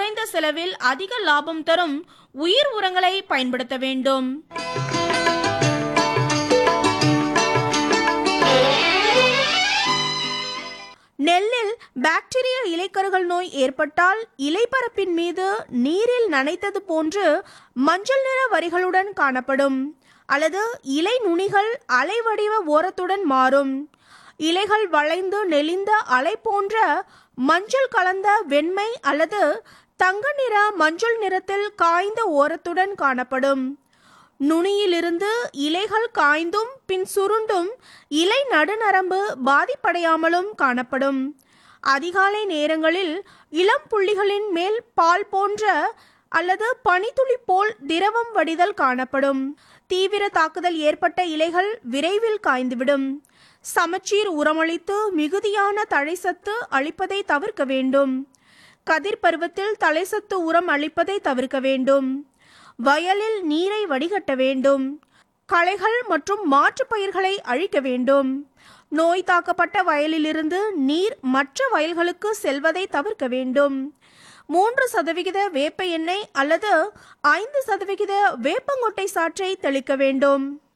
குறைந்த செலவில் அதிக லாபம் தரும் உயிர் உரங்களை பயன்படுத்த வேண்டும் நெல்லில் பாக்டீரிய இலைக்கருகள் நோய் ஏற்பட்டால் இலைப்பரப்பின் மீது நீரில் நனைத்தது போன்று மஞ்சள் நிற வரிகளுடன் காணப்படும் அல்லது இலை நுனிகள் அலைவடிவ ஓரத்துடன் மாறும் இலைகள் வளைந்து நெளிந்த அலை போன்ற மஞ்சள் கலந்த வெண்மை அல்லது தங்க நிற மஞ்சள் நிறத்தில் காய்ந்த ஓரத்துடன் காணப்படும் நுனியிலிருந்து இலைகள் காய்ந்தும் பின் சுருண்டும் இலை நடுநரம்பு பாதிப்படையாமலும் காணப்படும் அதிகாலை நேரங்களில் இளம் புள்ளிகளின் மேல் பால் போன்ற அல்லது பனித்துளி போல் திரவம் வடிதல் காணப்படும் தீவிர தாக்குதல் ஏற்பட்ட இலைகள் விரைவில் காய்ந்துவிடும் சமச்சீர் உரமளித்து மிகுதியான தழைசத்து அளிப்பதை தவிர்க்க வேண்டும் கதிர் பருவத்தில் தலைசத்து உரம் அளிப்பதை தவிர்க்க வேண்டும் வயலில் நீரை வடிகட்ட வேண்டும் களைகள் மற்றும் மாற்றுப் பயிர்களை அழிக்க வேண்டும் நோய் தாக்கப்பட்ட வயலிலிருந்து நீர் மற்ற வயல்களுக்கு செல்வதை தவிர்க்க வேண்டும் மூன்று சதவிகித வேப்ப எண்ணெய் அல்லது ஐந்து சதவிகித வேப்பங்கொட்டை சாற்றை தெளிக்க வேண்டும்